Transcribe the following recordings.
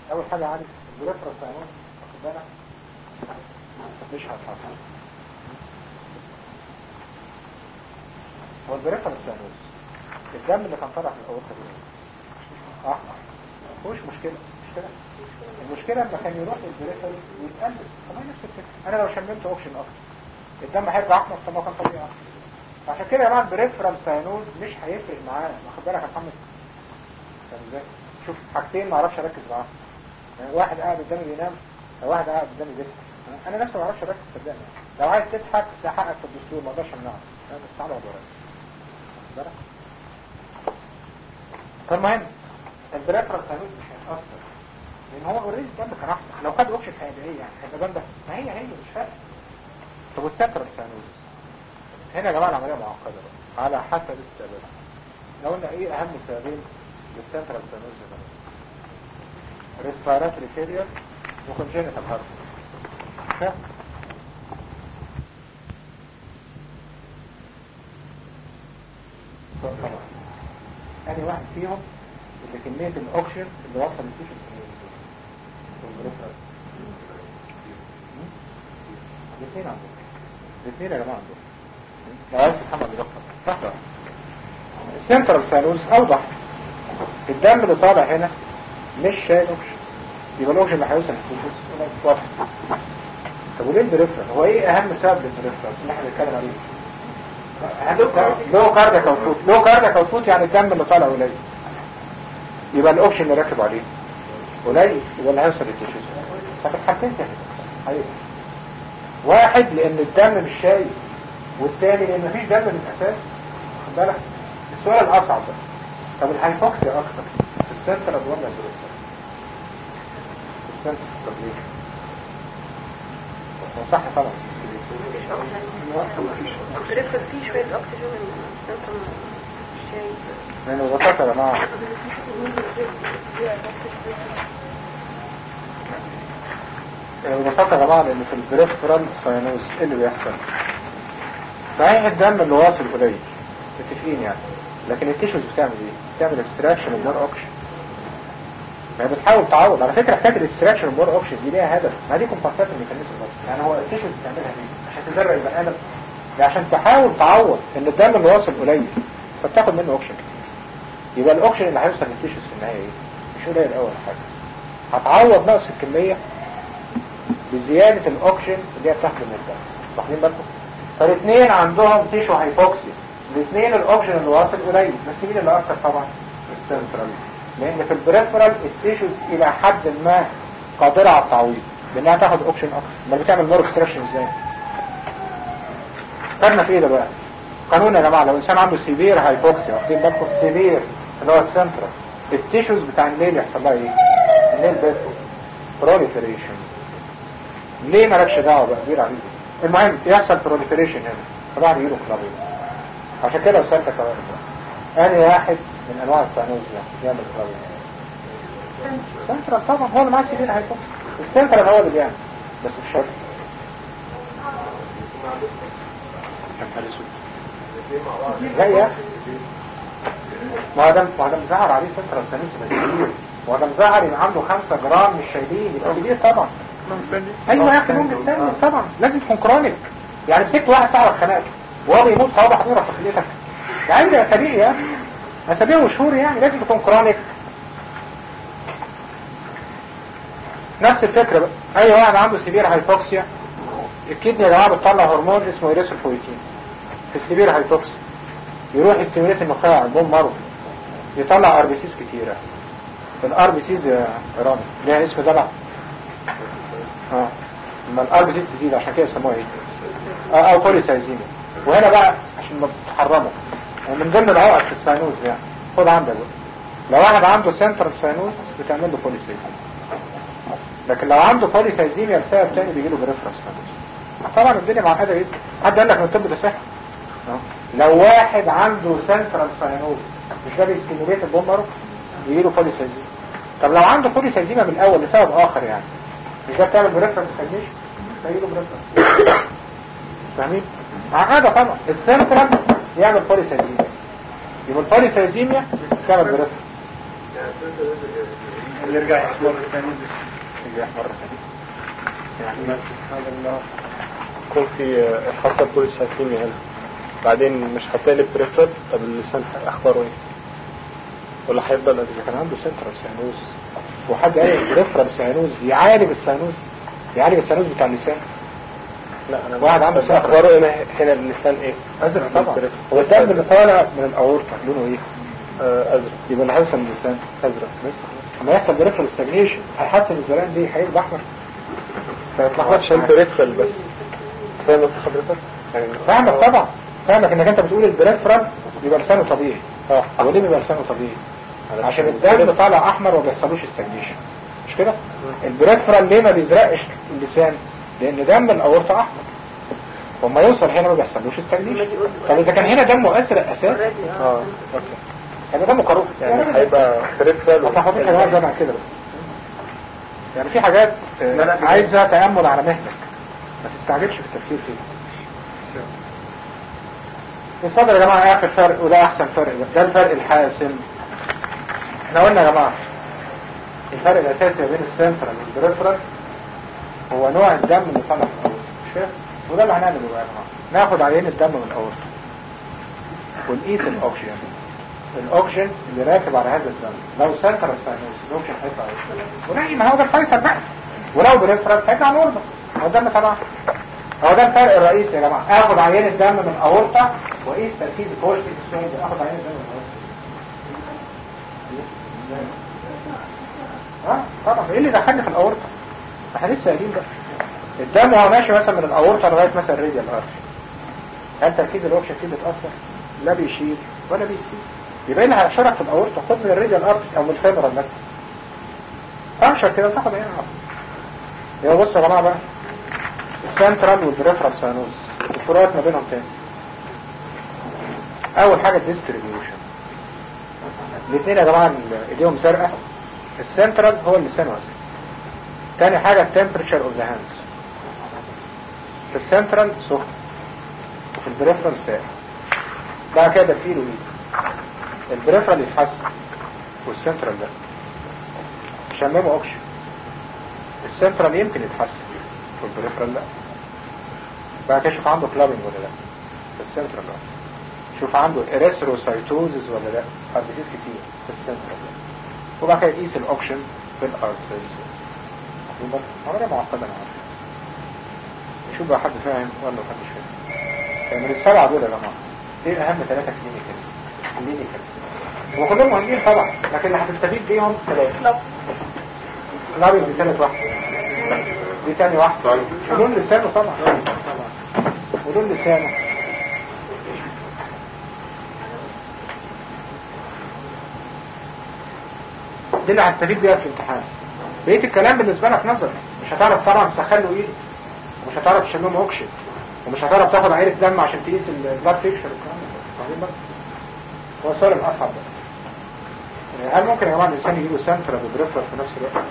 اول حاجة عارف البريفرال ساينوز واخد بالك مش هتحصل هو البريفرال ساينوز الدم اللي كان طالع في الاورطه دي احمر مفيهوش مشكله مش كده المشكله لما كان يروح للبريفرال ويتقلب طب ما هي نفس الفكره انا لو شممت اوكشن اكتر الدم هيرجع احمر طب ما هو كان طبيعي احمر عشان كده يا جماعه البريفرال ساينوز مش هيفرق معاه واخد بالك يا محمد فاهم ازاي شوف حاجتين ما اعرفش اركز معاهم يعني واحد قاعد قدامي بينام او واحد قاعد قدامي بيضحك انا نفسي ما اعرفش اركز صدقني لو عايز تضحك ده حقك في الدستور ما اقدرش امنعك انا بس تعالى اقعد ورايا واخد بالك فالمهم البريفرال ساينوز مش هيتاثر لان هو اوريدي الدم كان احمر لو خد اوبشن هيبقى ايه يعني هيبقى جنبه ما هي هي مش فارقه طب والسنترال ساينوز هنا يا جماعه العمليه معقده بقى على حسب السبب لو قلنا ايه اهم سببين للسنترال ساينوز يا جماعه ريسبيراتوري فيلير وكونجينيتال هارت طبعا ادي واحد فيهم اللي كمية الاوكسجين اللي وصل للتيشن الاثنين عندهم الاثنين يا جماعة عندهم لو عايز تتحمل بدقة صح بقى السنترال سانوز اوضح الدم اللي طالع هنا مش شايل اوكسجين يبقى الاوكسجين اللي هيوصل للتيشن واضح طب وليه البريفرال هو ايه اهم سبب للبريفرال اللي احنا بنتكلم عليه لو كاردياك اوتبوت لو كاردياك اوتبوت يعني الدم اللي طالع قليل يبقى الاوبشن اللي راكب عليه قليل يبقى اللي هيوصل للتيشوز ففي الحالتين كده حقيقي واحد لان الدم مش شايف والتاني لان مفيش دم من الاساس خد بالك السؤال الاصعب بقى طب الهايبوكسيا اكتر في السنترال ولا البريفرال في السنترال طب ليه هو صح طبعا البريفرال فيه شوية أكسجين من السنتر مش شايف لأنه ببساطة يا جماعة ببساطة يا جماعة لأن في البريفرال ساينوز إيه اللي بيحصل؟ صحيح الدم اللي واصل قليل متفقين يعني لكن التيشوز بتعمل ايه؟ بتعمل اكستراكشن اوف مور اوكشن ما هي بتحاول تعوض على فكرة حكاية الاكستراكشن اوف مور اوكشن دي ليها هدف ما دي كومبارتات الميكانيزم برضه يعني هو التيشوز بتعملها ليه؟ عشان تزرع البني ادم ده عشان تحاول تعوض ان الدم اللي واصل قليل فبتاخد منه اوكشن يبقى الاوكشن اللي هيوصل للتيشوز في النهاية ايه؟ مش قليل اول حاجة هتعوض نقص الكمية بزيادة الاوكشن اللي هي بتاخده من الدم واخدين بالكم؟ فالاثنين عندهم تيشو هايبوكسي الاثنين الاوكشن اللي واصل قليل بس مين اللي اكتر طبعا السنترال لان في البريفرال التيشوز الى حد ما قادرة على التعويض لانها تاخد اوكشن اكتر ما بتعمل مور اكستراكشن ازاي خدنا في ايه ده بقى قانون يا جماعه لو انسان عنده سيفير هايبوكسيا واخدين بالكم سيفير اللي هو السنترال التيشوز بتاع النيل يحصل لها ايه النيل بيرفو بروليفريشن ليه مالكش دعوه بقى كبير عليك المهم يحصل بروليفريشن هنا طبعا يجيله كلابين عشان كده سألتك يا ولد أنا واحد من أنواع السانوز ده يعمل كلابين سنترال طبعا هو اللي معاه سيدين هيكون السنترال هو اللي بيعمل بس في شرط لا يا أخي. ما هو ده ما هو ده مظهر عليه سنترال سانوز يبقى كبير ما هو ده مظهر يبقى عنده 5 جرام مش شايلين يبقى كبير طبعا ايوه يا اخي ممكن تعمل طبعا لازم تكون كرونيك يعني مسكت واحد صاحب خناقه وهو بيموت صوابع حضوره في خليتك يعني ده اسابيع يا اخي اسابيع وشهور يعني لازم تكون كرونيك نفس الفكره بقى اي واحد عنده سيفير هايبوكسيا الكدني يا جماعه بتطلع هرمون اسمه ايريثروبويتين في السيفير هايبوكسيا يروح يستميليت النخاع البون مارو يطلع ار بي سيز كتيره الار بي سيز يا رامي ليها اسم دلع اه اما الار بي سيز تزيد عشان كده يسموها ايه اه او بوليسايزيميا وهنا بقى عشان ما بتحرمه ومن ضمن العقد في الساينوز يعني خد عندك بقى لو واحد عنده سنترال ساينوز بتعمل له بوليسايزيميا لكن لو عنده بوليسايزيميا بسبب تاني بيجي له بريفرنس ساينوز طبعا الدنيا معقده جدا حد قال لك ان الطب ده سحر لو واحد عنده سنترال ساينوز مش ده بيستيموليت البومبر يجي له بوليسايزيميا طب لو عنده بوليسايزيميا من الاول لسبب اخر يعني مش ده بتعمل بريفرنس ساينوز يجي له بريفرنس فاهمين؟ عقادة طبعا السنترال يعمل بوليسايزيميا يبقى البوليسايزيميا تعمل بريفرنس يرجع يحمر تاني يرجع يحمر تاني يعني هذا الله يكون في حصل بوليسايكيميا هنا بعدين مش هتلاقي بريفرد طب اللسان اخباره ايه ولا هيفضل قد اللي كان عنده سنترال سيانوز وحد قال بريفرال سيانوز يعالج السيانوز يعالج السيانوز بتاع اللسان لا انا واحد عنده طب سنترال اخباره هنا هنا اللسان ايه ازرق طبعا هو الدم اللي طالع من الاورطه لونه ايه؟ آه، ازرق يبقى اللي هيوصل للسان ازرق بس خلاص لما يحصل بريفرال ستاجنيشن هيحسن الزرقان دي هيبقى احمر فيتلخبطش عشان بريفرال بس فاهم انت حضرتك يعني فاهمك طبعا فاهمك انك انت بتقول البريفرال يبقى لسانه طبيعي اه هو ليه بيبقى لسانه طبيعي عشان الدم طالع احمر وما بيحصلوش استجنيشن مش كده البريفرال ليه ما بيزرقش اللسان لان دم الاورطه احمر وما يوصل هنا ما بيحصلوش استجنيشن طب اذا كان هنا دمه ازرق اساسا already اه اه اوكي هيبقى دمه كروف يعني هيبقى بريفرال ما تاخدش حاجات زي ما كده بس يعني في حاجات آه، لا، لا، عايزه تامل على مهلك ما تستعجلش في التفكير فيها اتفضل يا جماعه اخر فرق وده احسن فرق ده, ده الفرق الحاسم احنا قلنا يا جماعه الفرق الاساسي ما بين السنترال والبريفرال هو نوع الدم اللي طالع من الاورطه مش كده وده اللي هنعمله بقى يا جماعه ناخد عينه الدم من الاورطه ونقيس الاكسجين الاكسجين اللي راكب على هذا الدم لو سنترال ساينوس الاكسجين هيطلع ايه ونلاقي ما هو ده الفيصل بقى ولو بريفرال هيطلع الاورطه هو الدم طبعا هو ده الفرق الرئيسي يا جماعه اخد عينه دم من الاورطه واقيس تركيز الكورتيك السويد اخد عينه دم من الاورطه اه طبعا ايه اللي دخلني في الاورطه احنا لسه قايلين بقى الدم وهو ماشي مثلا من الاورطه لغايه مثلا الريديال ارش هل تركيز الاوكسجين فيه بيتاثر لا بيشيل ولا بيسيب يبقى اللي هيشرك في الاورطه خد من الريديال ارش او من الفيمورال مثلا تنشر كده تاخد عينه واحدة. يبقى بصوا يا جماعه بقى السنترال والبريفرال ساينوز الفروقات ما بينهم تاني اول حاجه الديستريبيوشن الاثنين يا جماعه ال- ايديهم زرقاء السنترال هو اللسان واسع تاني حاجه التمبريتشر اوف ذا هاندز في السنترال سخن وفي البريفرال ساقع بعد كده فيه له ايد البريفرال يتحسن والسنترال لا شممه اوكشن السنترال يمكن يتحسن والبريفرال لا بعد كده شوف عنده كلابنج ولا لا السنترال لا شوف عنده اريثروسايتوزز ولا لا اربيتيز كتير في السنترال لا وبعد كده يقيس الاوكشن في الارتريز يبقى عمليه معقده انا عارف نشوف بقى حد فاهم ولا محدش فاهم يعني من السبعه دول يا جماعه ايه اهم ثلاثه كلينيكال كلينيكال وكلهم مهمين طبعا لكن اللي هتستفيد بيهم ثلاثه لابي دي ثالث واحده دي تاني واحده ودول لسانه طبعا طبعا ودول لسانه دي اللي هتستفيد بيها في الامتحان بقية الكلام بالنسبة لك نظري مش هتعرف طبعا تسخن له ايدك ومش هتعرف تشممه اوكشن ومش هتعرف تاخد عينة دم عشان تقيس البلاد فيكشر والكلام ده فاهمين بقى؟ هو السؤال الأصعب بقى يعني هل ممكن يا جماعة الإنسان يجيله سنترال وبريفرال في نفس الوقت؟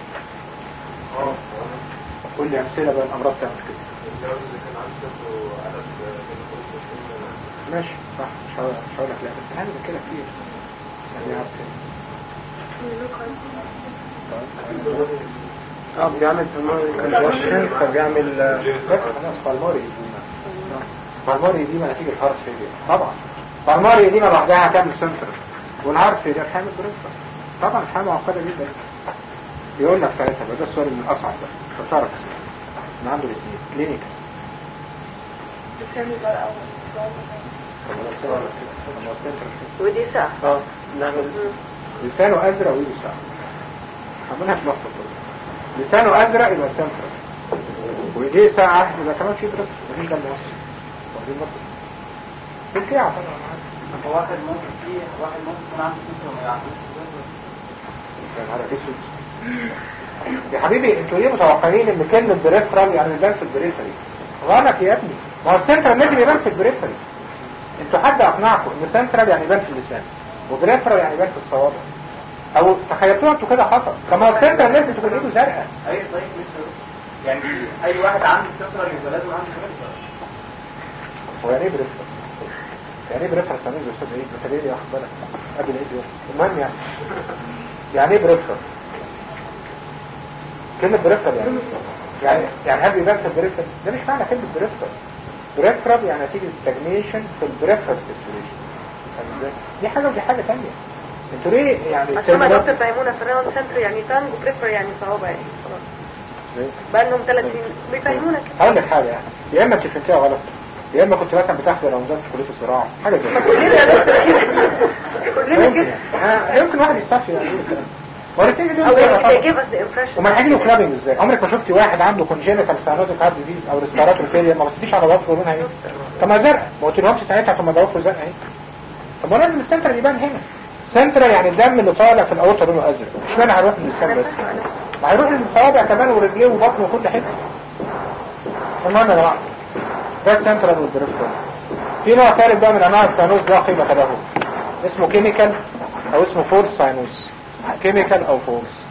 قول لي أمثلة بقى الأمراض تعمل كده ماشي صح مش هقول مش هقول لك لا بس هعمل كده كتير يعني عارف كده اه بيعمل كونجكشن فبيعمل بس خلاص بالماري يديما بالماري يديما نتيجة هارت فيلير طبعا بالماري يديما لوحدها هتعمل سنتر والهارت فيلير هتعمل بريفرال طبعا حاجة معقدة جدا يقول لك ساعتها بقى ده السؤال من الأصعب بقى مش هتعرف تسأل من عنده الاثنين كلينيكال لساني بقى أول طب ولا السؤال ولا كده طب ما هو السنتر كده. ودي ساعة اه نعمل لسانه أزرق وإيده ساعة عملها في لحظة كده لسانه أزرق يبقى سنتر وإيديه ساعة يبقى كمان في بريفرال مفيش دم وصل واخدين بالكم؟ بالكيعة طبعا عادي. واحد ممكن فيه واحد ممكن يكون عنده سكر وما يعرفش يا نهار اسود يا حبيبي انتوا ليه متوقعين ان كلمة بريفرال يعني يبان في البريفري غلط يا ابني ما هو السنترال لازم يبان في البريفري انتوا حد اقنعكم ان سنترال يعني يبان في اللسان وبريفرال يعني يبان في الصوابع او تخيلتوها انتوا كده خطأ طب ما هو السنترال لازم تكون ايده زرقاء اي طيب مش يعني اي واحد عنده سكر يبقى لازم عنده سكر هو يعني ايه بريفرال؟ يعني ايه بريفرال سامي يا استاذ عيد؟ انت ليه واخد بالك؟ قبل العيد يوم المهم يعني يعني ايه بريفرال كلمة بريفرال يعني يعني يعني هل بيبان في البريفرال ده مش معنى كلمة بريفرال بريفرال يعني نتيجة ستاجنيشن في البريفرال سيتويشن دي حاجة ودي حاجة تانية انتوا ليه يعني عشان ما بتعملوا- دكتور فهمونا في الراوند سنتر يعني تانج وبريفر يعني صعوبة يعني خلاص بقى لهم ثلاث سنين بيفهمونا كده هقول لك حاجة يعني يا اما انت فهمتيها غلط يا اما كنت مثلا بتاخد رمضان في كلية الزراعة حاجة زي كده كلنا يا دكتور كده كلنا يمكن كده يعني. يمكن واحد يستفسر يعني يقول الكلام ده. مرتين دول او زي يعني بعض. they give us the impression وما هيجي له كلابنج ازاي عمرك ما شفتي واحد عنده كونجينيتال ساينوتيك هارت ديزيز او ريسبيراتوري فيلير ما بصيتيش على ضغطه لونها ايه طب ما زرق ما قلتلهمش ساعتها طب ما ضغطه زرق اهي طب ما لازم السنترال يبان هنا سنترال يعني الدم اللي طالع في الاوتر لونه ازرق مش معنى هيروح للسان بس ما هيروح للصوابع كمان ورجليه وبطنه وكل حته المهم يا جماعه ده السنترال والبريفرال في نوع ثالث بقى من انواع الساينوز ده قيمه له اسمه كيميكال او اسمه فورس ساينوز كيميكال او فورس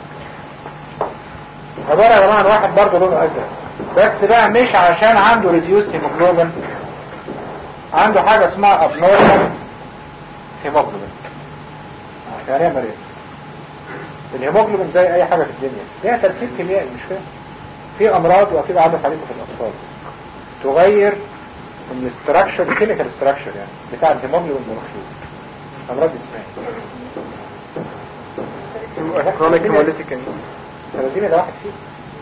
عبارة يا جماعة عن واحد برضه لونه ازرق بس بقى مش عشان عنده ريديوس هيموجلوبين عنده حاجة اسمها ابنورمال هيموجلوبين يعني ايه يا مريم الهيموجلوبين زي اي حاجة في الدنيا ليها تركيب كيميائي مش فاهم في امراض واكيد عدت عليكم في الاطفال تغير من الاستراكشر الكيميكال استراكشر يعني بتاع الهيموجلوبين المخلوق امراض اسمها كرونيك هيموليتيك سلازين ده واحد فيه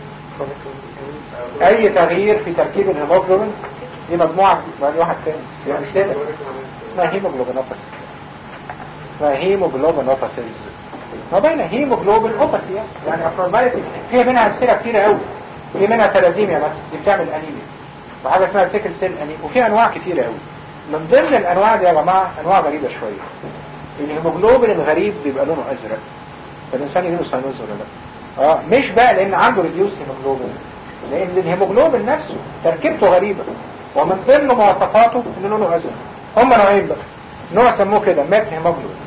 اي تغيير في تركيب الهيموجلوبين دي مجموعة بعد واحد تاني يعني مش كده اسمها هيموجلوبينوباثي اسمها هيموجلوبينوباثيز ما بين هيموجلوبين اوباثي يعني يعني ابنورماليتي فيها منها امثله كتيره قوي في منها تلازيميا مثلا دي بتعمل انيميا وحاجه اسمها سيكل سيل انيميا وفي انواع كتيره قوي من ضمن الانواع دي يا جماعه انواع غريبه شويه الهيموجلوبين الغريب بيبقى لونه ازرق فالانسان يجيله ساينوز ولا لا اه مش بقى لان عنده ريديوس هيموجلوبين لان الهيموجلوبين نفسه تركيبته غريبة ومن ضمن مواصفاته ان لونه ازرق هم نوعين بقى نوع سموه كده مات هيموجلوبين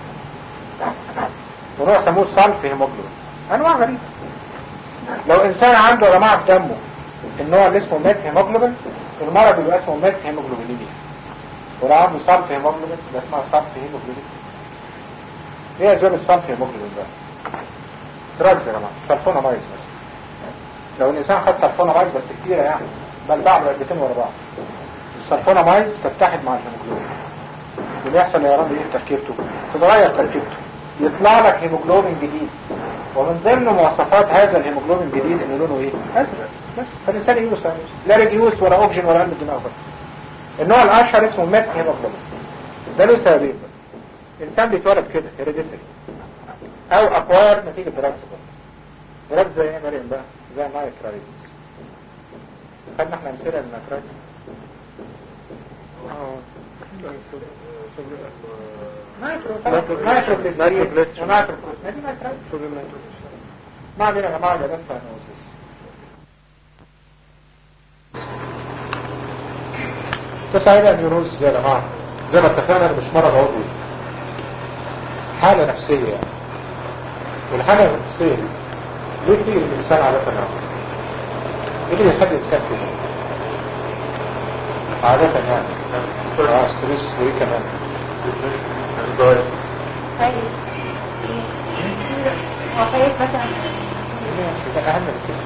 ونوع سموه صلف هيموجلوبين انواع غريبة لو انسان عنده يا جماعه في دمه النوع اللي اسمه مات هيموجلوبين المرض بيبقى اسمه مات هيموجلوبينيميا ولو عنده صلف هيموجلوبين ده اسمها صلف هيموجلوبين ايه اسباب الصلف هيموجلوبين بقى دراجز يا جماعه سلفونامايد بس لو الانسان خد سلفونامايد بس كتيره يعني بل بعض علبتين ورا بعض السلفونامايد تتحد مع الهيموجلوبين اللي يحصل يا رب ايه تركيبته تتغير تركيبته يطلع لك هيموجلوبين جديد ومن ضمن مواصفات هذا الهيموجلوبين الجديد ان لونه ايه ازرق بس فالانسان يجيله ساينوس لا ريديوس ولا اوكسجين ولا قلب الدماغ بس النوع الاشهر اسمه مات هيموجلوبين ده له سببين الانسان بيتولد كده هيريديتري او اكوار نتيجة دراجز برضه دراجز زي ايه يا مريم بقى زي نايترايز خدنا احنا امثله للنايترايز نايترو نايترو نايترو نايترو ما علينا يا جماعه ده بس هنوسس تسعيد النيوروز يا جماعه زي ما اتفقنا مش مرض عضوي حالة نفسية يعني والحالة النفسية دي ليه بتيجي للإنسان عادة يعني؟ ايه اللي يخلي الإنسان كده؟ عادة يعني اه ستريس وايه كمان؟ وخايف مثلا ده أهم من كده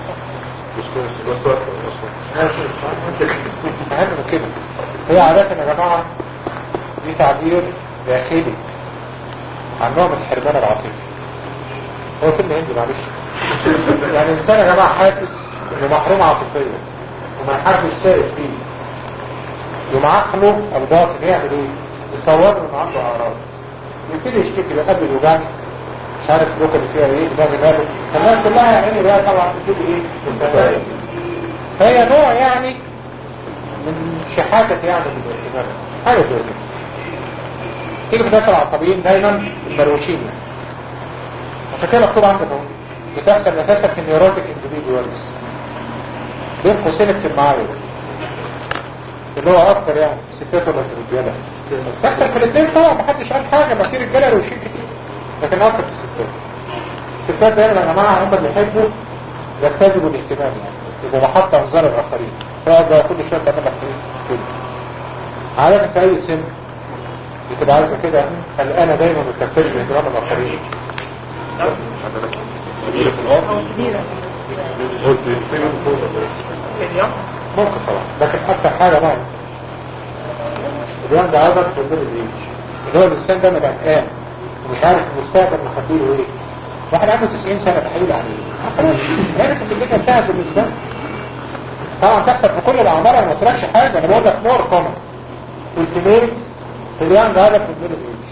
أهم من كده هي عادة يا جماعة دي تعبير داخلي عن نوع من الحرمان العاطفي هو فيلم هندي معلش يعني الإنسان يا جماعة حاسس إنه محروم عاطفيا وما حد يشترك فيه يوم عقله الباطن يعمل ايه؟ يصور له انه عنده اعراض يبتدي يشتكي ده قلبي بيوجعني مش عارف اللي فيها ايه دماغي ماله الناس كلها يا عيني بقى طبعا بتبتدي ايه؟ تتفاعل. فهي نوع يعني من شحاتة يعني الاهتمام حاجة زي كده تيجي في الناس العصبيين دايما المروشين يعني عشان كده مكتوب عندك اهو بتحصل اساسا في نيوروتيك انديفيدوالز بين قوسين اكتب معايا اللي هو اكتر يعني الستات ولا الرجاله بتحصل في الاثنين طبعا محدش قال حاجه ما في رجاله روشين كتير لكن اكتر في الستات الستات دايما يا جماعه هم اللي يحبوا يجتذبوا الاهتمام يعني يبقوا محط انظار الاخرين فيقعد بقى كل شويه تعمل لك ايه كده عادة في اي سن بتبقى عايزه كده قلقانه دايما وتجتذب اهتمام الاخرين ممكن طبعا لكن اكتر حاجة بقى اليوم ده عبر في الميدل ايج اللي هو الانسان ده بقى قام ومش عارف المستقبل مخبيله ايه واحد عنده 90 سنة تحيل عليه خلاص عرف ان الدنيا انتهت بالنسبة له طبعا تحصل في كل الاعمار انا ما قلتلكش حاجة انا بقول لك مور كومن والفيميلز اليوم ده عبر في الميدل ايج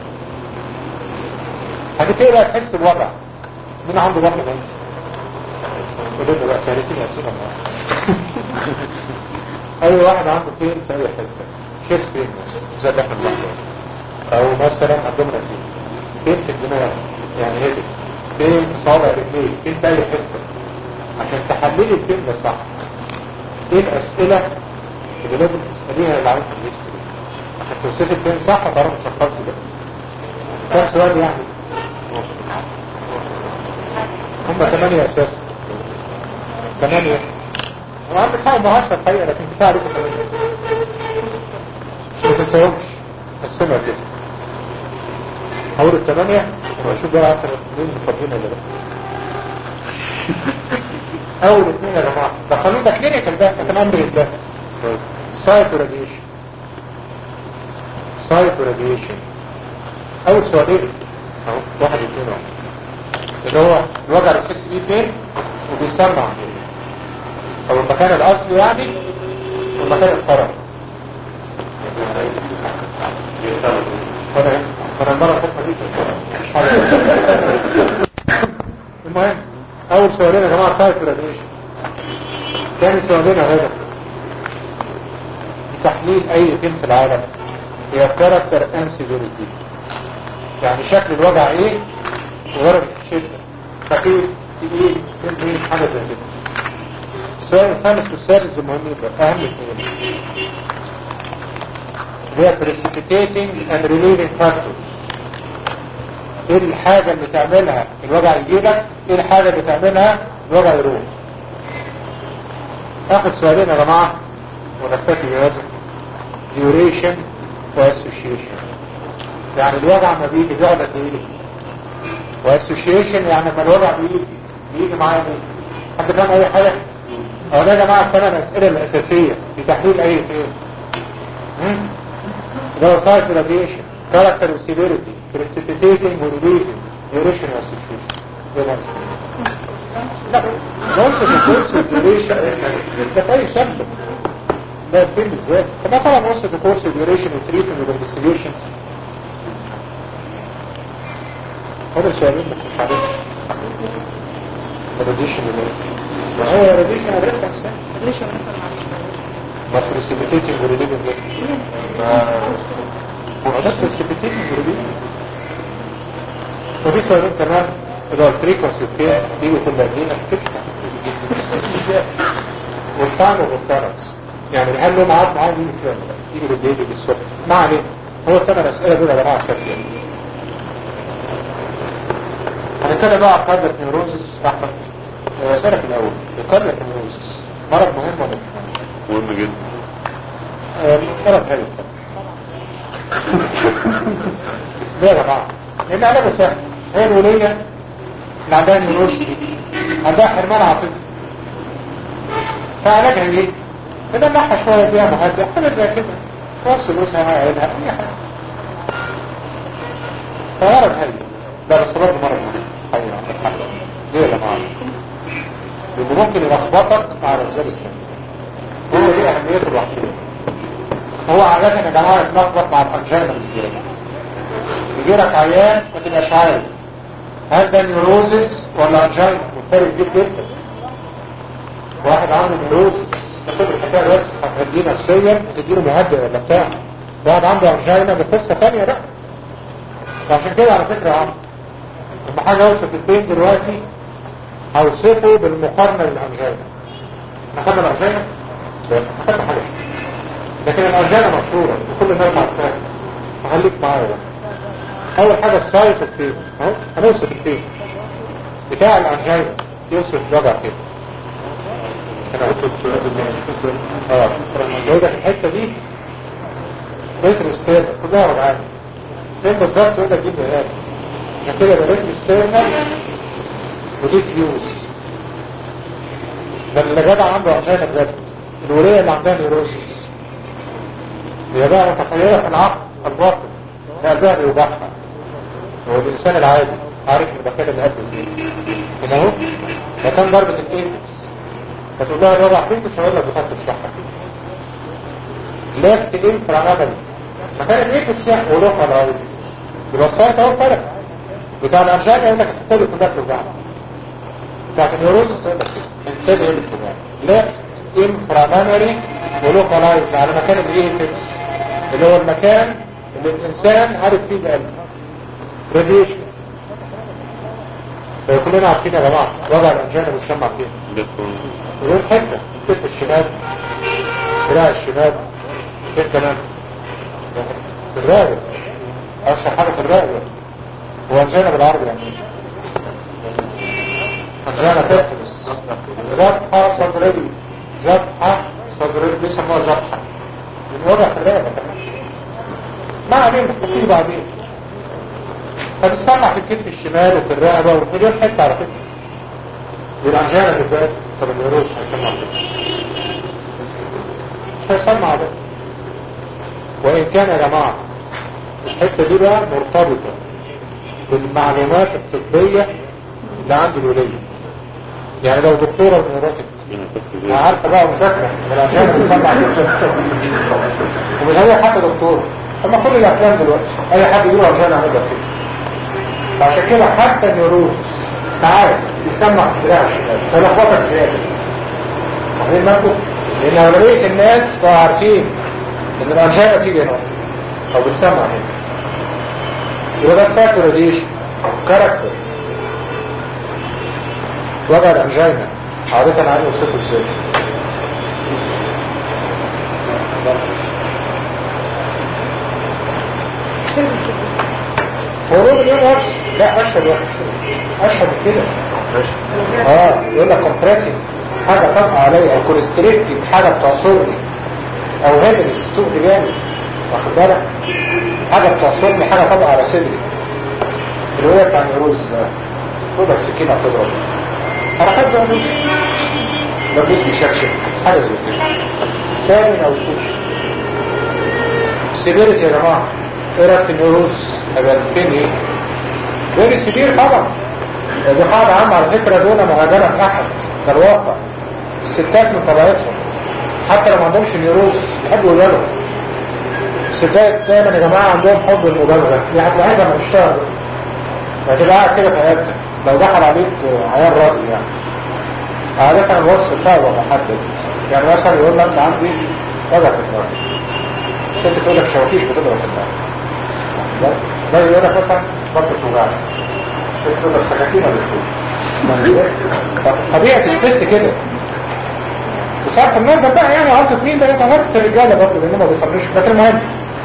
هتبتدي بقى تحس بالوضع مين عنده بطن بنت قولوا لي بقى 30 اسئله اي واحد عنده فين في اي حته شيست بين مثلا زي اللي احنا بنعمله او مثلا عندهم فين فين في الدماغ يعني هيدك فين في صابع رجليه فين في اي حته عشان تحللي الفين ده صح ايه الاسئله اللي لازم تساليها للعيان في الهيستوري عشان توصفي الفين صح تعرفي تشخصي ده كم سؤال يعني هم ثمانية اساسا ثمانية وعندك حاجة مهاشة الحقيقة لكن كفاية عليكم ثمانية مش تنساهمش قسمها كده هقول الثمانية واشوف بقى عارفة مين مفضلين ولا لا اول اثنين يا جماعة دخلوا ده كلينيكال ده لكن امر الله سايتو راديشن سايتو راديشن اول سؤالين اهو واحد اثنين اهو اللي هو الوجع اللي بتحس بيه فين وبيسمع او المكان الاصلي يعني والمكان الفرعي وانا وانا المره الخطه دي مش حاجه المهم اول سؤالين يا جماعه سايت راديشن ثاني سؤالين يا هدف تحليل اي فين في العالم هي كاركتر انسيفيريتي يعني شكل الوجع ايه ورد الشدة خفيف تقيل تنبين حاجة زي كده السؤال الخامس والسادس المهمين بقى اهم اثنين هي precipitating and relieving factors ايه الحاجة اللي تعملها الوجع يجيلك ايه الحاجة اللي تعملها الوجع يروح اخد سؤالين يا جماعة ونكتفي بهذا duration واssociation يعني الوجع ما بيجي بيقعد قد ايه واسوشيشن يعني لما الوضع بيجي بيجي معايا مين حد فاهم اي حاجة اه ده يا جماعة الثمان اسئلة الاساسية في تحليل اي فين ده هو سايت راديشن كاركتر وسيفيريتي بريسيبيتيتنج وريليفنج ديوريشن واسوشيشن ده نفس لا نفس الكورس والديوريشن ده في اي شكل ده فين بالذات طب طبعا نفس الكورس والديوريشن والتريتمنت والانفستيجيشن هذا سؤالين بس مش عارف الراديشن اللي هو الراديشن عرفت احسن ريليشن مثلا ما بريسيبيتيتنج وريليفنج ما هو ده بريسيبيتيتنج وريليفنج وفي سؤالين كمان اللي هو الفريكونسي بتاعي بيجي كل قد ايه تفتح والتايم والتاركس يعني هل له ميعاد معين يجي فين يجي بالليل يجي الصبح ما علينا هو الثمان اسئله دول يا جماعه شكل هنتكلم بقى عن كاردياك نيوروزس احمد اسالك الاول الكاردياك نيوروزس مرض مهم ولا مش مهم؟ مهم جدا آه، مرض هايل ليه يا جماعه؟ لان علاجه سهل هي الوليه اللي عندها نيوروزس عندها حرمان عاطفي فعلاجها ايه؟ تدلعها شويه بيها مهدئ حاجه زي كده توصل وسها عينها اي حاجه فمرض هايل لا بس برضه مرض مهم ايوه عندك حق ليه يا جماعه؟ لانه ممكن يلخبطك مع الاسباب الثانيه هو دي اهميته الوحيده هو عادة يا جماعه يتلخبط مع الانجينا بالذات يجي لك عيان ما تبقاش عارف هل ده نيوروزس ولا انجينا والفرق كبير جدا واحد عنده نيوروزس تاخد الحكايه بس هتهديه نفسيا تديله مهدئ ولا بتاع واحد عنده انجينا دي قصه ثانيه بقى وعشان كده على فكره يا عم لما حاجه اوصف البين دلوقتي هوصفه بالمقارنه للانجينا احنا خدنا الانجينا؟ لا خدنا حاجه لكن الانجينا مشهوره وكل الناس عارفاها فخليك معايا بقى اول حاجه السايت الفين اهو هنوصف الفين بتاع الانجينا يوصف الوجع فين اه لو ده في الحته دي متر ستير كلها وجعان فين بالظبط يقول لك جيب لي عشان كده يبقى ريتم ستيرنال ودي فيوز ده اللي جدع عنده انجينا بجد الولية اللي عندها نيروسيس هي بقى متخيلة في العقل الباطن لا قلبها بيوجعها هو الإنسان العادي عارف المكان اللي قبل ايه هنا اهو مكان ضربة الايبكس فتقول لها الوضع فين تقول لك بتاعت تصبحها ليفت انفرامابل مكان الايبكس يعني ولوكال عاوز يبقى السايت اهو فرق بتاع الارجان يقول لك الكتاب كلها بتوجعها بتاعت النيوروزس تقول لك الكتاب هي اللي بتوجعها ليفت انفرامامري ولوكالايز على مكان الايبكس اللي هو المكان اللي الانسان عارف فيه بقلبه راديشن كلنا عارفين يا جماعه وضع الانجانه بيسمع فين يقول حته كتف الشمال دراع الشمال فين كمان في الرقبه اشهر حاجه في الرقبه هو انجانه بالعربي يعني انجانه تكتبس ذبحه صدريه ذبحه صدريه بيسموها ذبحه الوضع في الرقبه ما علينا نبتدي بعدين فبتسمع في الكتف الشمال وفي الرقبة وفي دول حتة على فكرة والأنجانة بالذات طب النيروز هيسمع كده مش هيسمع ده وإن كان يا جماعة الحتة دي بقى مرتبطة بالمعلومات الطبية اللي عند الولية يعني لو دكتورة نيروتك عارفة بقى مذاكرة الأنجانة بتسمع كده ومش هي حتى دكتورة اما كل الأفلام دلوقتي أي حد يقول أنجانة عملها كده فعشان كده حتى النيروز ساعات يسمع في دراع الشمال فلخبطك زيادة واخدين بالكم؟ لأن أغلبية الناس بقوا عارفين إن الأنجانة بتيجي هنا أو بتسمع هنا يبقى ده ساكو راديشن كاركتر وضع الأنجانة عادة عنه وصفه ازاي هروب اليوم وصف لا اشهد واحد اشهد كده اه يقول لك كومبريسنج حاجة تقع عليا او كونستريكتنج حاجة بتعصرني او هيدرس تقل جامد واخد بالك حاجة بتعصرني حاجة تقع على صدري اللي هو بتاع النيروز ده تقول لك سكينة بتضرب حركات بقى مش لبوس بيشكشك حاجة زي كده ستامن او سوشي سيفيرتي يا جماعة ايه رأيك النيروز هيبقى فين ايه فيري سيفير طبعا دي قاعدة عامة على فكرة دون مهاجمة في احد ده الواقع الستات من طبيعتهم حتى لو ما عندهمش نيروز يحبوا يقبلوا الستات دايما يا جماعة عندهم حب المبالغة يعني هتلاقيها لما تشتغل هتبقى قاعد كده في عيادتك لو دخل عليك عيال راجل يعني عادة الوصف بتاعه بقى محدد يعني مثلا يقول لك عندي وجع في الدماغ الست تقول لك شواكيش بتضرب في الدماغ ده ده يقول لك مثلا بطل توجعني الست تقول لك سكاكينه بتقول طبيعة الست كده بصرف النظر بقى يعني غلطة مين ده غلطة الرجالة برضه لان ما بيطنش لكن المهم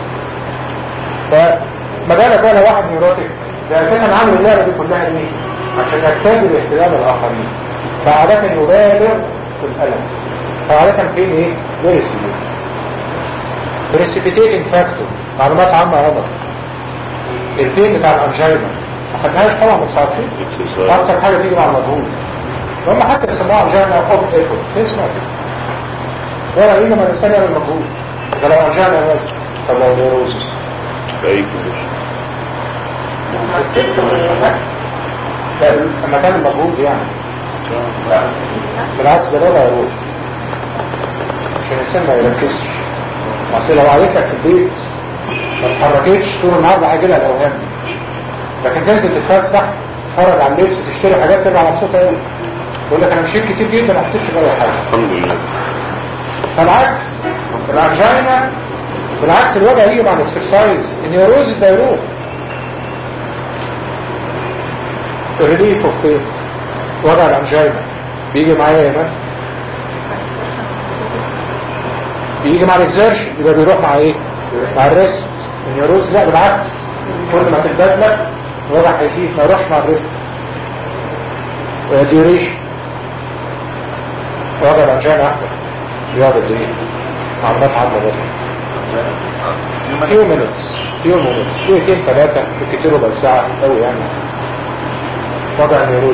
فما بالك بقى لو واحد نيوروتيك ده اساسا عامل اللعبة دي كلها ليه؟ عشان يجتذب اهتمام الاخرين فعادة يبالغ في الألم فعادة فين ايه؟ فيري سيفير بريسيبيتيتنج فاكتور معلومات عامة عمر البين بتاع الانجينا ما خدناهاش طبعا بس عارفين اكتر حاجة تيجي مع المجهول هم حتى يسموها انجينا اوف ايفورت اسمها كده ولا يجي من الانسان يعمل مجهول ده لو انجينا نازل طب لو نيروزس اي لازم المكان المجهول يعني بالعكس ده ولا يروح عشان الانسان ما يركزش اصل لو عليك في البيت ما تتحركتش طول النهار هيجي لها الاوهام لكن تنزل تتفسح تتفرج على اللبس تشتري حاجات تبقى مبسوطه قوي يقول لك انا مشيت كتير جدا ما حسيتش باي حاجه الحمد لله فالعكس الانجينا بالعكس الوضع يجي مع الاكسرسايز النيوروزيس ده يروح الريليف اوف بين وضع الانجينا بيجي معايا يا مان بيجي مع الاكزيرشن يبقى بيروح مع ايه مع الريست النيوروز لا بالعكس كل ما تتبدل الوضع هيزيد ما يروحش مع الريست ديوريشن وضع الانجينا احمد بيقعد قد ايه معلومات عامه برضه few minutes few minutes دقيقتين ثلاثة بالكتير ربع ساعة أوي يعني وضع نيروز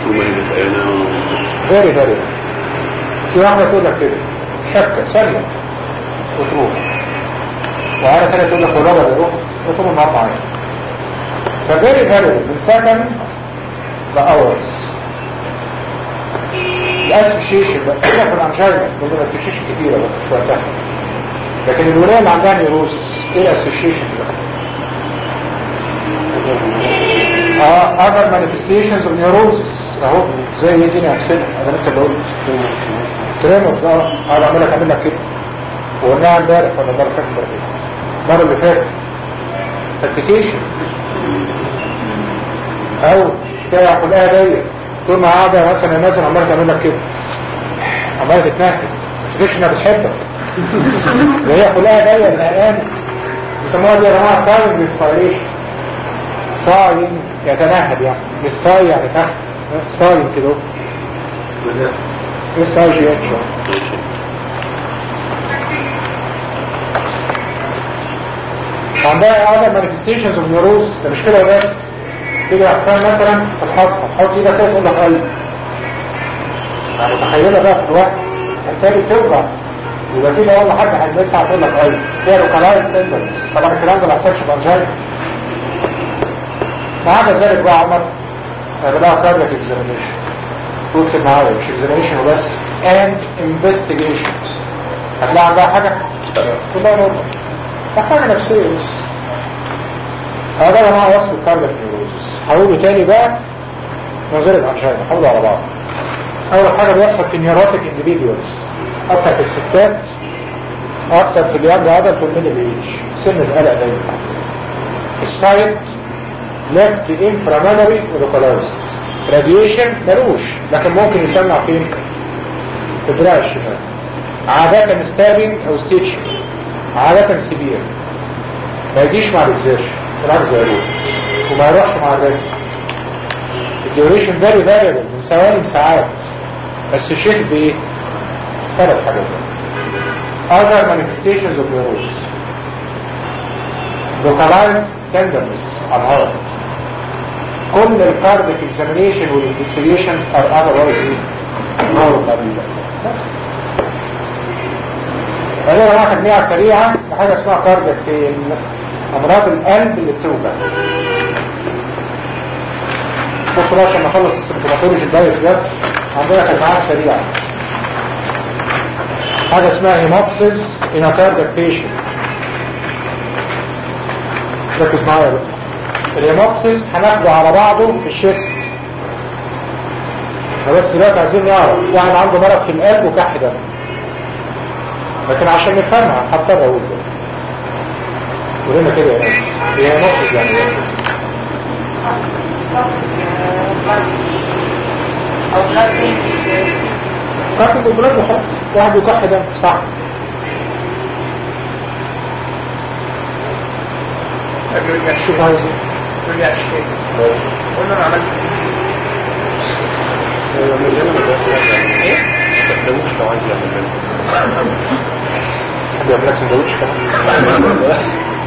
فيري فيري في واحدة تقول لك كده شكة ثانية وتروح وعارف ثانية تقول لك والرابع يروح وتروح النهار معايا ففيري فيري من سكند لأورز الاسوشيشن بقى هنا في الانجينا برضه الاسوشيشن كتيرة بقى مش وقتها لكن الولاية اللي عندها نيروسس ايه الاسوشيشن بقى؟ اه other manifestations of neurosis اهو زي ايه دي امثله انا انت اللي قلت تريمورز اه انا عمال اعمل لك كده وقلناها امبارح ولا المره اللي فاتت المره اللي فاتت فالبيتيشن او بتاع كلها ضيق طول ما قاعده مثلا يا مثلا عماله تعمل لك كده عماله تتنهد ما تفتكرش انها بتحبك وهي كلها ضيقه زهقانه بيسموها دي يا جماعه ساين ريسبيريشن صايم يتنهد يعني مش صايم يعني تحت صايم كده ايه صايم يعني عندها other manifestations of neurosis ده مش كده بس كده احسان مثلا في الحصة تحط ايدك كده تقول لك قلب يعني متخيلة بقى في الوقت التالي توجع يبقى كده والله حد هيلمسها هتقول لك قلب فيها لوكالايز تندرز طبعا الكلام ده ما يحصلش بانجاينا ما عدا ذلك بقى عمر بقى كاردياك اكزامينيشن واكتب معايا مش اكزامينيشن وبس and investigations هتلاقي عندها حاجة؟ كلها نورمال حاجة نفسية بس هذا يا جماعة وصف الكاردياك نيوروزس هقوله تاني بقى من غير الانجينا حاولوا على بعض اول حاجة بيحصل في نيوروتيك انديفيديوالز اكتر في الستات اكتر في اليانج ادلت والميدل ايج سن القلق دايما السايت left inframanary localized radiation ملوش لكن ممكن يسمع فين في الدراع الشمال عادة ستابين او ستيتش عادة سبير ما يجيش مع الاكزيرشن بالعكس يروح وما يروحش مع الرسم الديوريشن فيري فاريبل من ثواني لساعات بس الشيء بايه؟ ثلاث حاجات other manifestations of neurosis localized tenderness على الهارت كل الكارديك اكزامينيشن والانفستيجيشنز ار اذروايز ايه؟ نورمال بس بعدين واحد نية سريعة بحاجة اسمها كارديك بين امراض القلب اللي بتوجع بصوا بقى عشان نخلص السيمتوماتولوجي الدايت ده عندنا خدمات سريعة حاجة اسمها هيموبسيس ان كارديك بيشنت ركز معايا بقى الهيموبسيس هناخده على بعضه في الشيست احنا بس دلوقتي عايزين نعرف واحد عنده مرض في القلب وكح دم لكن عشان نفهمها هضطر اقول كده قولنا كده يا ناس هي هيموبسيس يعني ايه او بلاد كحة البلاد وخلاص واحد يكح دم صح شوف عايز ايه قلنا انا عملت حد يعمل لك سندوتش كمان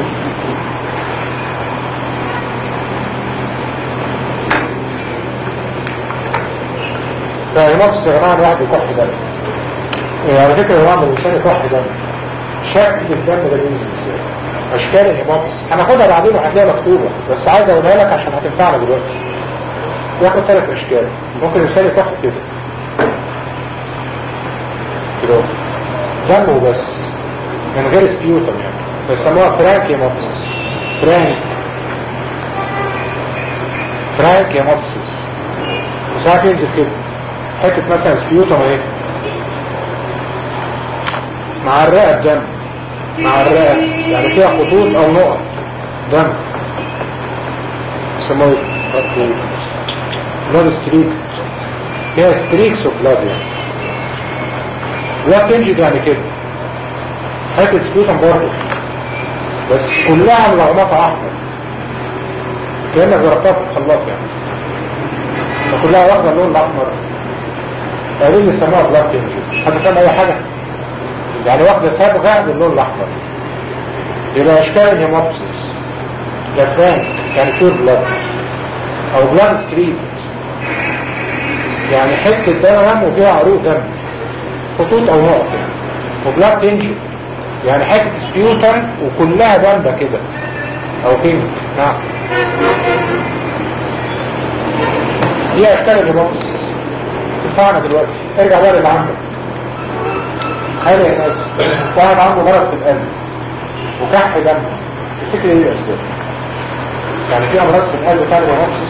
فهيموكس يا جماعه الواحد يكح دم إيه، على فكره هو عند الانسان يكح دم شكل الدم ده بينزل ازاي اشكال الهيموكس هناخدها بعدين وهتلاقيها مكتوبه بس عايز اقولها لك عشان هتنفعنا دلوقتي ياخد ثلاث اشكال ممكن الانسان يكح كده كده دمه بس من غير سبيوتم يعني بيسموها فرانك هيموبسيس فرانك فرانك هيموبسيس وساعات ينزل كده حتة مثلا سبيوتم اهي مع الرئة الدم مع الرئة يعني فيها خطوط او نقط دم يسموه ايه؟ بلاد ستريك فيها ستريكس اوف بلاد يعني لا تنجد يعني كده حتة سبيوتم برضه بس كلها ملغمطة احمر كأنك ضربتها في الخلاط يعني فكلها واخدة اللون الاحمر قالوا لي يسموها بلاد تنجد حد فاهم اي حاجة يعني واخدة صبغة باللون الاحمر يبقى اشكال الهيموبسيس يا فرانك يعني بيور بلاد او بلاد ستريت يعني حتة دم وفيها عروق دم خطوط او نقط وبلاد تنجي يعني حتة سبيوتم وكلها بامبة كده او بينك نعم دي اشكال الهيموبسيس تنفعنا دلوقتي ارجع بقى للي عندك حالي يا ناس واحد عنده مرض في القلب وكح دم تفتكر ايه الاسباب يعني في امراض في القلب تعمل هيموبسيس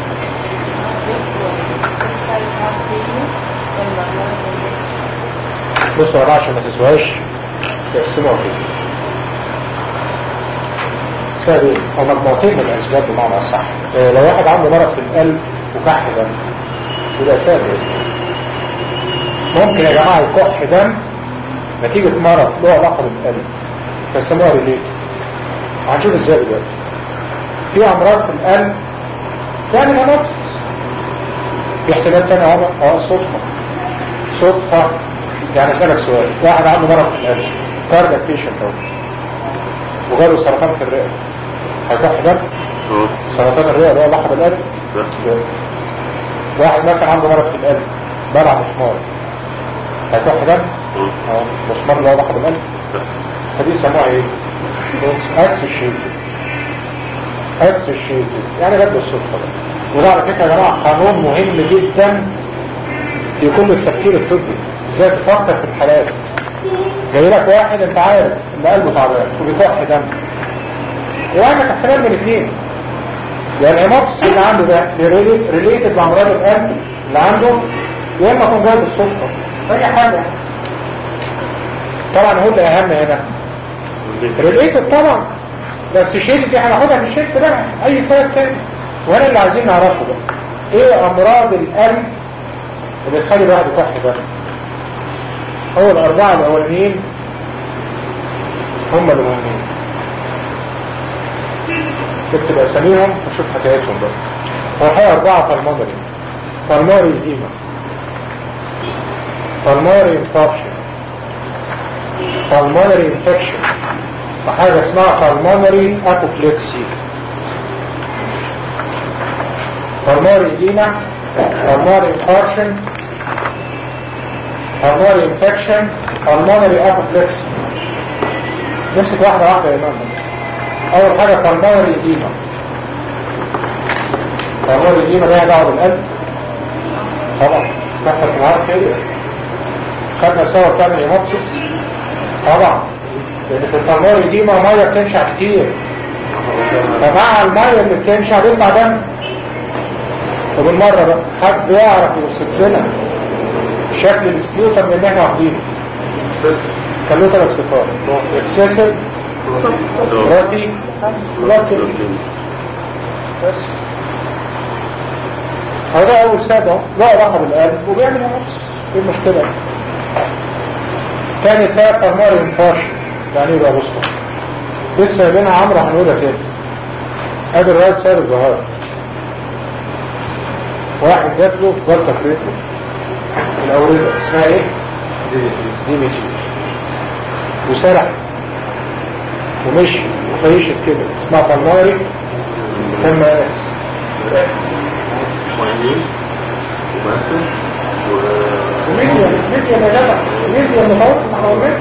بصوا يا جماعه عشان ما تسوهاش تقسموها كده سبب ايه؟ او مجموعتين من الاسباب بمعنى اصح اه لو واحد عنده مرض في القلب وكح دم يبقى سبب ايه؟ ممكن يا جماعه يكح دم نتيجة مرض له علاقة بالقلب فيسموها ريليت هنشوف ازاي دلوقتي في امراض في القلب يعني هيموبسيس في احتمال تاني عمر اه صدفة صدفة يعني اسألك سؤال واحد عنده مرض في القلب كاردك بيشنت اهو وجاله سرطان في الرئة هيكح دم سرطان الرئة له علاقة بالقلب واحد مثلا عنده مرض في القلب بلع مسمار هيكح دم اه مسمار له علاقة بالقلب فدي يسموها ايه؟ اسوشيتد اسوشيتد يعني جد الصدفة بقى وده على فكرة يا جماعة قانون مهم جدا في كل التفكير الطبي ازاي تفكر في الحالات جاي لك واحد انت عارف ان قلبه تعبان وبيكح دم وعندك احتمال من الاثنين يعني الهيموبس اللي عنده ده ريليتد لامراض القلب اللي عنده يا اما يكون جاي بالصدفه اي حاجه طبعا هو اللي اهم هنا ريليتد طبعا بس الشيء دي هناخدها من الشيست بقى اي سبب تاني وانا اللي عايزين نعرفه بقى ايه امراض القلب اللي تخلي الواحد يكح دم هو الاربعه الاولانيين هم اللي مهمين تكتب اساميهم وشوف حكايتهم بقى هو الحقيقه اربعه بالمونري بالمونري ايديما بالمونري انفاركشن بالمونري انفكشن وحاجه اسمها بالمونري ابوبلكسي بالمونري ايديما بالمونري انفاركشن بالمونري انفكشن بالمونري ابوبلكسي نمسك واحده واحده يا امام اول حاجة بالمونري ايديما بالمونري ايديما ليها دعوة بالقلب طبعا تحصل في العرض كده خدنا سوا بتعمل هيموبسيس طبعا لان في البالمونري ايديما مية بتنشع كتير فمع المية اللي بتنشع بيطلع دم وبالمرة بقى حد يعرف يوصف لنا شكل السبيوتم اللي احنا واخدينه كان له ثلاث صفات اكسسيف راسي لكن بس هذا اول سبب له علاقه بالقلب وبيعمل نفس ايه المشكله تاني سبب بالماري انفارشن يعني ايه بقى بصوا لسه بينا عمرو هنقولها تاني ادي الرايت سايد الظهر واحد جات له جلطه في رجله الاورده اسمها ايه؟ دي ميجي وسرح ومشي وخيشت كده اسمها فناري تم اس وميديا ميديا يا جدع ميديا متوسط حوالين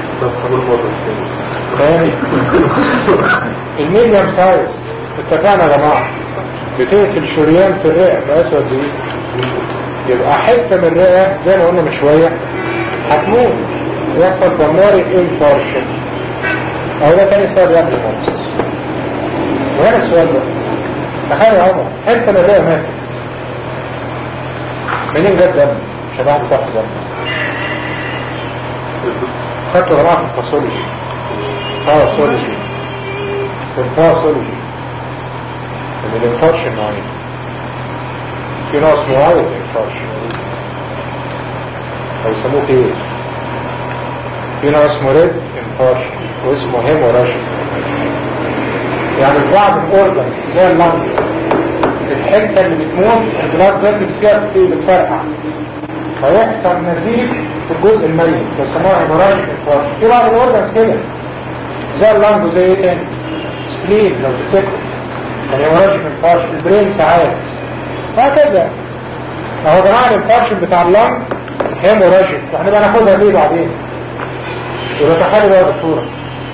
تاني الميديم سايز اتفقنا يا جماعه بتقتل شريان في الرئه باسود دي يبقى حته من الرئه زي ما قلنا من شويه هتموت يحصل بلماري انفارشن او ده تاني سبب يعمل الموسس وهنا السؤال ده تخيل يا عمر حته من الرئه ماتت منين جت دم شباب تحت دم خدتوا يا جماعه في الباثولوجي باثولوجي في الباثولوجي ان الانفارشن نوعين في نوع اسمه وايت انفارشن او يسموه ايه في نوع اسمه ريد انفارشن واسمه هيموراجيك يعني بعض الاورجنز زي اللنج الحته اللي بتموت البلاد فيسلز فيها بتفرقع فيحصل نزيف في الجزء الميت بيسموها هيموراجيك انفارشن في بعض الاورجنز كده زي اللنج وزي ايه تاني سبلين لو تفتكروا الهيموراجيك انفارشن البرين ساعات وهكذا اهو يا جماعه الانفارشن بتاع اللنج هيموراجيك وهنبقى ناخدها ليه بعدين يبقى تخيل بقى يا دكتوره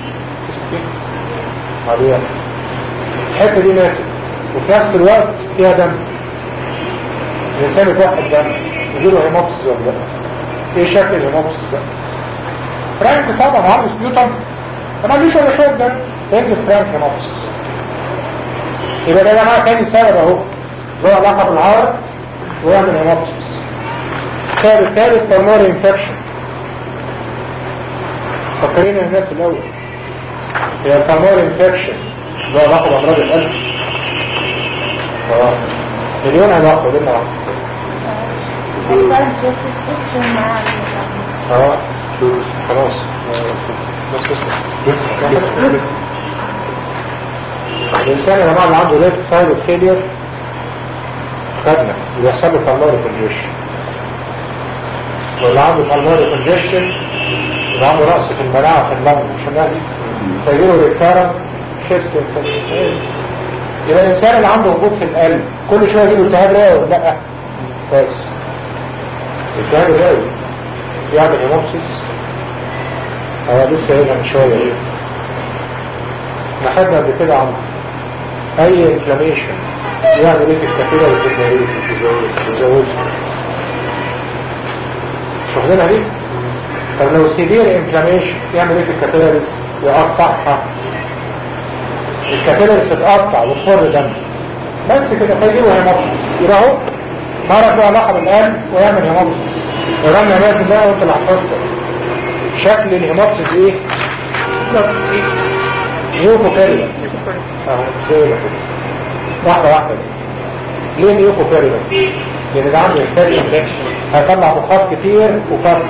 طبيعي الحته دي ماتت وفي نفس الوقت فيها دم الانسان يتوحد دم يجيله هيموبسس ولا لا ايه شكل الهيموبسس ده فرانك طبعا عنده سبيوتم فما عندوش ولا شويه دم ينزل فرانك هيموبسس يبقى ده يا جماعه تاني سبب اهو له علاقه بالعار ويعمل هيموبسس السبب الثالث بالماري انفكشن فكرين الناس الاول هي البالماري انفكشن له علاقه بامراض القلب اه مليون علاقه بيننا اه خلاص بس بس الانسان يا جماعه اللي عنده ليفت سايد فيلير خدنا بيحصل له بالماري كونجيشن واللي عنده بالماري كونجيشن اللي عنده رأس في المناعة في اللنج عشان ده تجيله ريكارن شيست يبقى الانسان اللي عنده هبوط في القلب كل شويه يجيله التهاب رئوي ولا لا كويس التهاب الرئوي يعمل هيموبسيس اه لسه قايلها من شويه ايه احنا خدنا قبل كده عن اي انفلاميشن يعمل ايه في الكثيره والكثيرين يزودها شغلنا دي طب لو سيفير انفلاميشن يعمل ايه في الكابيلاريز يقطعها الكابيلاريز تتقطع وتخر دم بس كده فيجيبوا هيموبسيس يبقى اهو مرض له علاقه بالقلب ويعمل هيموبسيس ورمنا لازم بقى وانت اللي هتفسر شكل الهيموبسيس ايه؟ نيوكوكاريا اهو زي ما كده واحده واحده ليه نيوكوكاريا؟ لان ده عنده انفكشن هيطلع بخار كتير وبس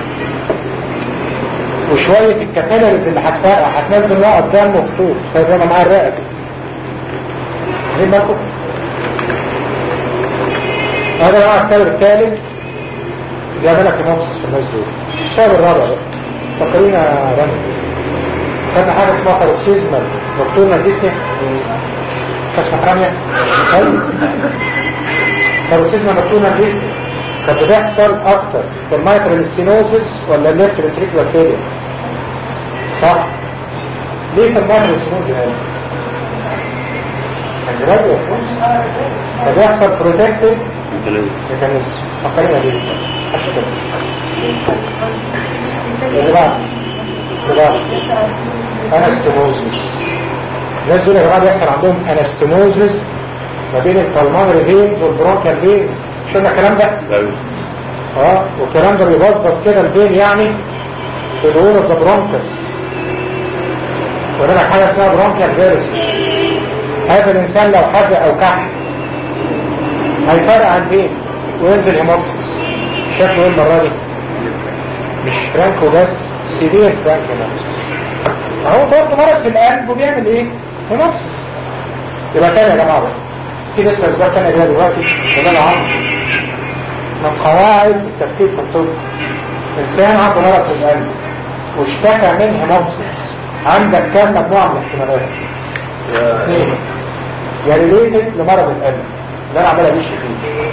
وشوية الكابيلاريز اللي هتفرقع هتنزل نقط دم وخطوط فيبقى معاه الرئة كده ليه بالكم؟ هذا بقى السبب الثالث جاب لك هيموبسيس في الناس دول السبب الرابع بقى فكرين يا رامي خدنا حاجة اسمها باروكسيزمال نوكتورنال ديسني اسمها رامية طيب باروكسيزمال نوكتورنال ديسني كانت بتحصل اكتر في المايكرال ستينوزس ولا الليفت فنتريكولار فيلير صح ليه في المايكرال ستينوزس هنا الجراديو فبيحصل بروتكتيف ميكانيزم فكرنا دي عشان كده اللي بعد اللي بعد انستموزس الناس دول يا جماعه بيحصل عندهم انستموزس ما بين البلمونري فينز والبرونكال فينز شفنا الكلام ده؟ اه والكلام ده بيبصبص كده البين يعني في الور اوف ذا برونكس وده حاجه اسمها برونكال فيروسيس هذا الانسان لو حزق او كح هيفرق عن بين وينزل هيموبسيس شكله ايه المره دي؟ مش فرانكو بس سيفير فرانكو هيموبسيس اهو برضه مرض في القلب وبيعمل ايه؟ هيموبسيس يبقى تاني يا جماعه بقى في لسه اسباب تانية جايه دلوقتي وده العمر من قواعد التفكير في الطب انسان عنده مرض في القلب واشتكى من هيموبسيس عندك كام مجموعه من الاحتمالات؟ اثنين يا ريليتد لمرض القلب اللي انا عمال امشي فيه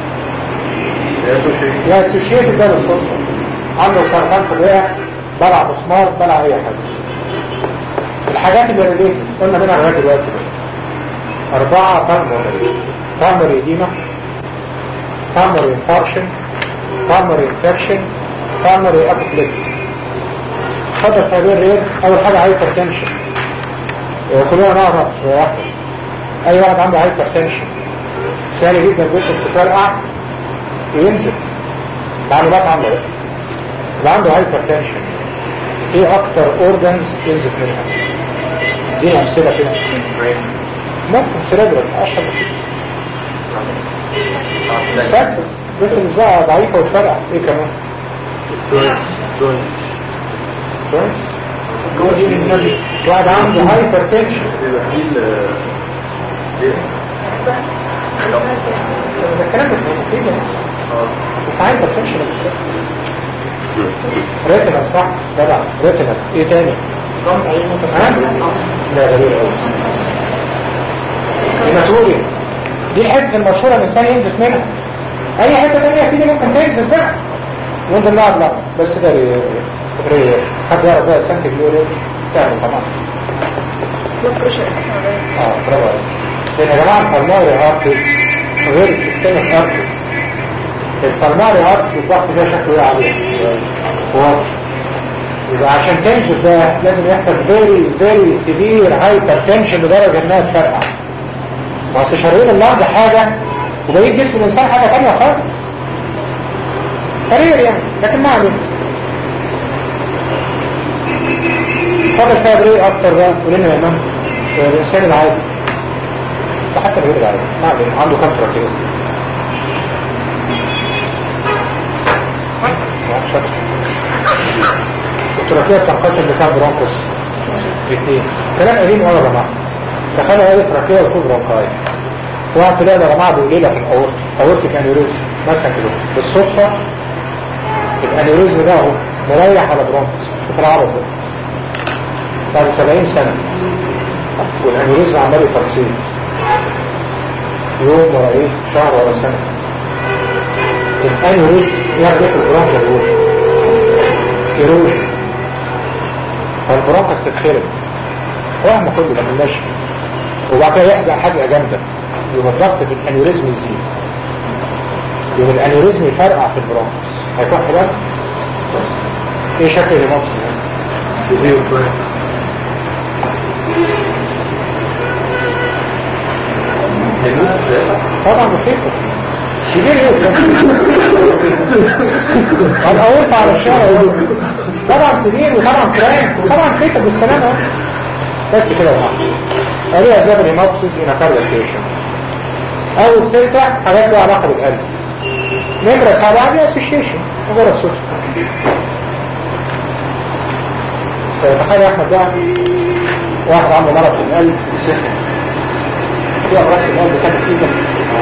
يا اسوشيتد ده بالصدفه عنده سرطان في الرئه بلع مسمار بلع اي حاجه الحاجات اللي ريليتد قلنا منها لغايه دلوقتي أربعة بالمونري بالمونري إديمة بالمونري انفاركشن بالمونري انفكشن بالمونري أبوبلكسي خد السبيل ريد أول حاجة هايبر تنشن كلنا نعرف واحد أي واحد عنده هايبر تنشن سهل جدا بيشرب تفرقع وينزل معلومات عنده بقى اللي عنده هايبر تنشن ايه اكتر اورجنز ينزل منها دي امثله كده ممكن سيريبرال اشهر ساكسس بس الاسبوع ضعيفة واتفرع ايه كمان واحد عنده هايبر تنشن ده الكلام ده في بس انت هايبر تنشن ريتنا صح جدع ريتنا ايه تاني ها؟ لا غريب قوي هيماتوريا دي الحته المشهوره الانسان ينزف منها اي حته تانية تيجي ممكن تنزف بقى وانت اللاعب لا بس ده ري- ري- حد يعرف بقى سنتك ليه ليه؟ سهل طبعا اه برافو عليك لان يا جماعه البلماري ارتس غير السيستمك ارتس البلماري ارتس الضغط ده شكله ايه عليه واضح يبقى عشان تنزل ده لازم يحصل فيري فيري سيفير هايبر تنشن لدرجه انها تفرقع ما اصل شرايين اللحظه حاجه وبقيه جسم الانسان حاجه ثانيه خالص قرير يعني لكن ما علينا هذا سبب ايه اكتر بقى قولنا يا امام الانسان العادي وحتى غير العادي ما علينا عنده كام تراكيب التراكية بتنقسم لكام برونكوس اثنين كلام قديم قوي يا جماعه تخيلوا هذه التراكية وطول برونكاي واحد تلاقي يا جماعه بيقول لك الاورت اورتك انيوريزم مثلا كده بالصدفه الانيوريزم ده اهو مريح على برونكوس شوف العرض ده بعد 70 سنه والانيوريزم عمال يتفصيل يوم ورا ايه شهر ورا سنه الانيوريزم يعمل ايه في البرونكا الاول يروح فالبرونكس تتخرب وهم كله لما ماشي وبعد كده يحزق حزقه جامده يبقى الضغط في الانيوريزم يزيد يبقى الانيوريزم يفرقع في البرونكس هيكون حلال ايه شكل الهيموبس طبعا مخيفة كبير ايه الاول على الشارع طبعا سبير وطبعا فرانك وطبعا خيطة بالسلامة بس كده يا جماعه هذه اسباب الهيموبسيس ان كارديكيشن اول ستة حاجات لها علاقة بالقلب نمرة سبعة دي اسوشيشن مجرد صدفة فتخيل يا احمد بقى واحد عنده مرض في القلب وسخن في امراض في القلب كانت فيه كده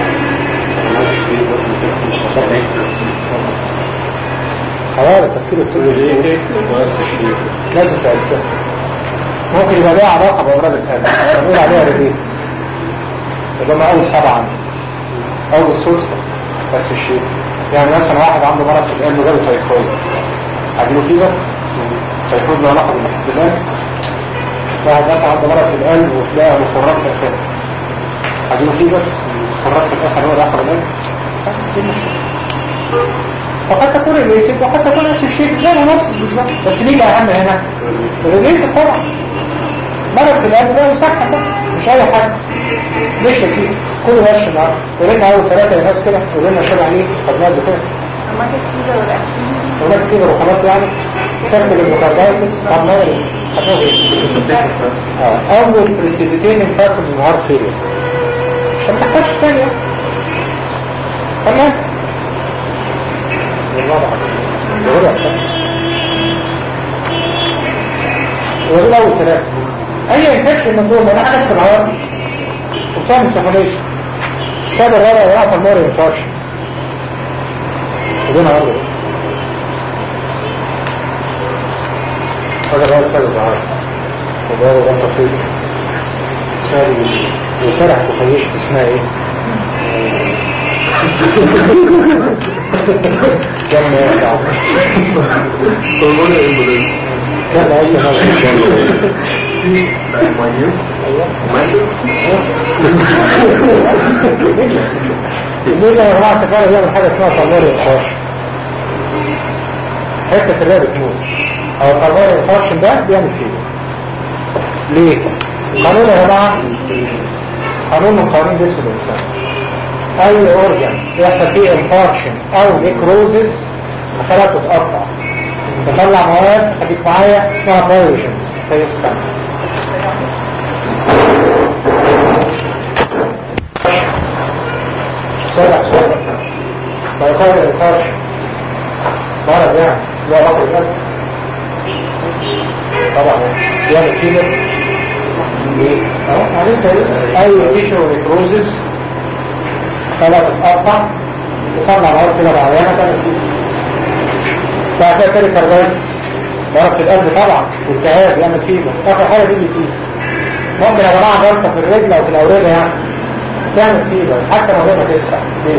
خوارج تفكير الطبي لازم تأسف ممكن يبقى ليها علاقة بأمراض القلب نقول عليها ريبيت اللي هم أول سبعة أول صدفة بس الشيء يعني مثلا واحد عنده مرض في القلب جاله تايفويد هجيله فيبر تايفويد له علاقة بالقلب واحد مثلا عنده مرض في القلب وتلاقي مخرات في الآخر هجيله فيبر مخرات في الآخر هو علاقة بالقلب دي المشكلة وقد تكون الريتد وقد تكون نفس الشيء زي نفس بالظبط بس مين الأهم هنا؟ الريتد طبعا مرض في القلب ده مسكن بقى مش أي حاجة ليش يا سيدي؟ كل وش النهارده قولنا أول ثلاثة ناس كده قولنا شبه عليه خدناه بكده هناك كده وخلاص يعني تكتب الميكاردايتس عمال أول بريسيبيتين فاكر النهار فيليا عشان ما تحتاجش تاني تمام الوضع الوضع ودول أول ثلاثة أي انفكشن من دول أنا حاجة في العوام وبتعمل سيموليشن السبب الرابع يقع في المور انفكشن ودون عرض هذا هو السبب العام وده هو ده تطبيق وسرعة تخيش اسمها ايه؟ كم يقع كم عايز يقول يا جماعة تفعلوا يعمل حاجة اسمها طلار الخاش حتة الرئة بتموت او طلار الخاش ده بيعمل فيه ليه؟ قانون يا جماعة قانون من قوانين جسم الإنسان أي أورجن يحصل فيه انفاركشن أو نيكروزز الخلايا تتقطع تطلع مواد خليك معايا اسمها بايوجنز فيسخن سرع سرع فيقال الانفاركشن مرض يعني لا علاقة بالقلب طبعا يعني فيلر اه لسه اي تيشو نيكروزس خلاص تتقطع وطلع مواد كده معينه كانت بعد كده تاني كاردايتس ضرب في القلب طبعا والتهاب يعمل فيبر اخر حاجه دي اللي فيه ممكن يا جماعه ضربه في الرجل او في الاورده يعني تعمل فيبر حتى لو غيرها تسع ليه؟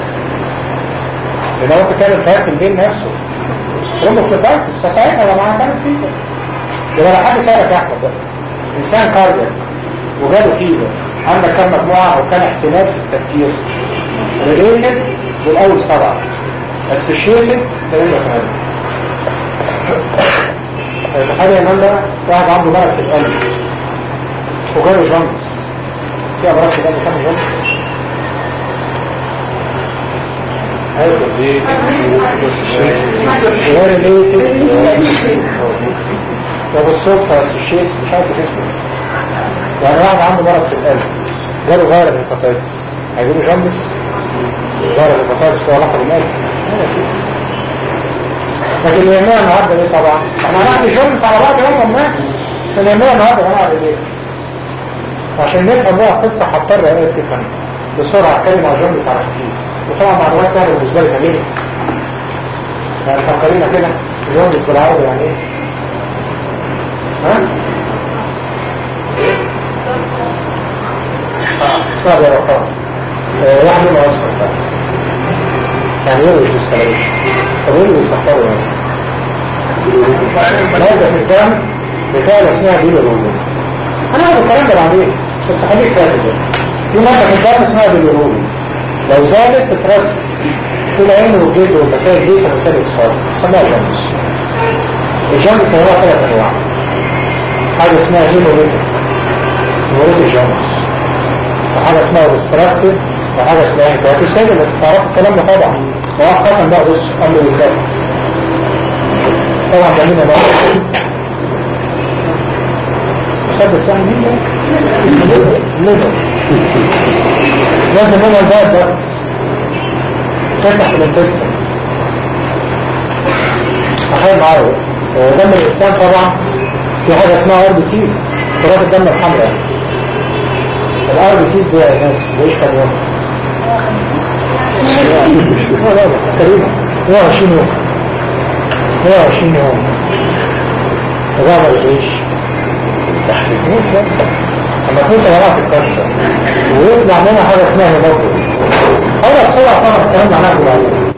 لان ممكن تعمل فيها في البين نفسه روموكلوفايتس فساعتها يا جماعه تعمل فيبر يبقى لو حد سالك يا احمد بقى انسان كاردياك وجاله فيبر عندك كم مجموعه او كان احتمال في التفكير ريليتد بالاول سبعه اسوشيتد تقول لك هذا تخيل يا ده واحد عنده مرض في القلب وجاله جونس في امراض في القلب كام جونس غير ريليتد وبالصدفة اسوشيتد مش عايز تثبت يعني واحد عنده مرض في القلب جاله غير الهيباتيتس هيجيله جونس غير الهيباتيتس هو علاقه بالقلب انا نسيت لكن اللي يهمنا النهارده ايه طبعا احنا هنعمل جونس على بعض يوم ما اللي يهمنا النهارده هنعمل ايه عشان نفهم بقى القصه هضطر انا اسف بسرعه اتكلم عن جونس على خفيف وطبعا معلومات سهله بالنسبه لي كبيره يعني فكرينا كده جونس بالعربي يعني ايه ها صعب يا رقم يعني ما أصلا يعني ايه مش مستقبل طب ايه اللي بيصحره مثلا مادة في الدم بتاع اسمها بيلوروبين انا عارف الكلام ده بعدين بس خليك فاكر ده في مادة في الدم اسمها بيلوروبين لو زادت تترسب في العين والجلد والمسائل دي كمثال اصفار اسمها جامس الجامس هو ثلاث انواع حاجة اسمها هيموليتيك هيموليتيك جامس وحاجة اسمها ريستراكتيف وحاجة اسمها هيباتيس هي اللي تعرفوا الكلام ده طبعا مؤقتا بقى بص امر الكلام طبعا ده هنا بقى مسدس يعني مين ليفر لازم هنا الباب ده فتح في الانتستين تخيل معايا دم الانسان طبعا في حاجة اسمها ار بي سيز كرات الدم الحمراء الار بي سيز زي الناس زي كام يوم لا لا تقريبا 120 يوم 120 يوم الرابع العيش تحت الموت لا اما كنت بقى تتكسر ويطلع منها حاجه اسمها هيموجلوبين اول بسرعه طبعا الكلام ده هناخده بعدين